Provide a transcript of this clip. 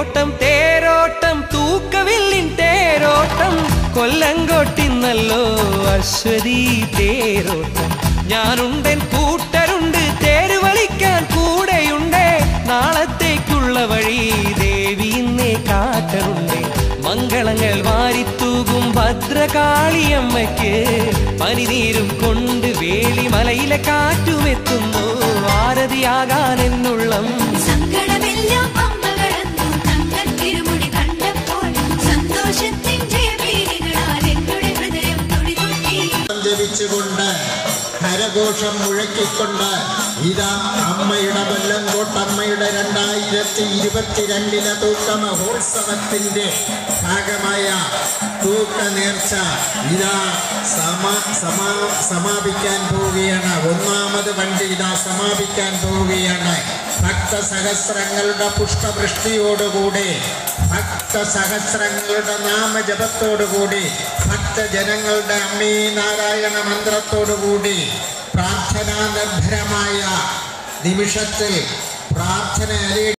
തേരോട്ടം തേരോട്ടം തൂക്കവില്ലിൻ തേരോട്ടം കൊല്ലങ്കോട്ടിന്നല്ലോ അശ്വതി തേരോട്ടം ഞാനുണ്ടൻ കൂട്ടരുണ്ട് തേര് വലിക്കാൻ കൂടെയുണ്ട് നാളത്തേക്കുള്ള വഴി ദേവി ഇന്നേ കാട്ടറുണ്ട് മംഗളങ്ങൾ വാരിത്തൂകും ഭദ്രകാളിയമ്മയ്ക്ക് പനിനീരും കൊണ്ട് വേലിമലയിലെ കാറ്റുമെത്തുന്നു ആരതിയാകാൻ എന്നുള്ളം സങ്കടമെല്ലാം അമ്മ കടന്നു തങ്കത്തിരുമുടി കണ്ടപ്പോൾ സന്തോഷത്തിൻ ജയപീലികളാൽ എന്നുടെ ഹൃദയം തുടിതുള്ളി ജപിച്ചുകൊണ്ട് കരഘോഷം മുഴക്കിക്കൊണ്ട് ഇതാ അമ്മയുടെ കൊല്ലങ്കോട്ടമ്മയുടെ രണ്ടായിരത്തി ഇരുപത്തിരണ്ടിലെ തൂക്ക മഹോത്സവത്തിന്റെ ഭാഗമായ തൂക്ക നേർച്ച ഇതാ സമ സമാ സമാപിക്കാൻ പോവുകയാണ് ഒന്നാമത് വണ്ടി ഇതാ സമാപിക്കാൻ പോവുകയാണ് ഭക്തസഹസ്രങ്ങളുടെ പുഷ്പവൃഷ്ടിയോടുകൂടി ഭക്തസഹസ്രങ്ങളുടെ നാമജപത്തോടുകൂടി ഭക്തജനങ്ങളുടെ അമ്മീ നാരായണ മന്ത്രത്തോടുകൂടി പ്രാർത്ഥനാ നിർഭരമായ നിമിഷത്തിൽ പ്രാർത്ഥന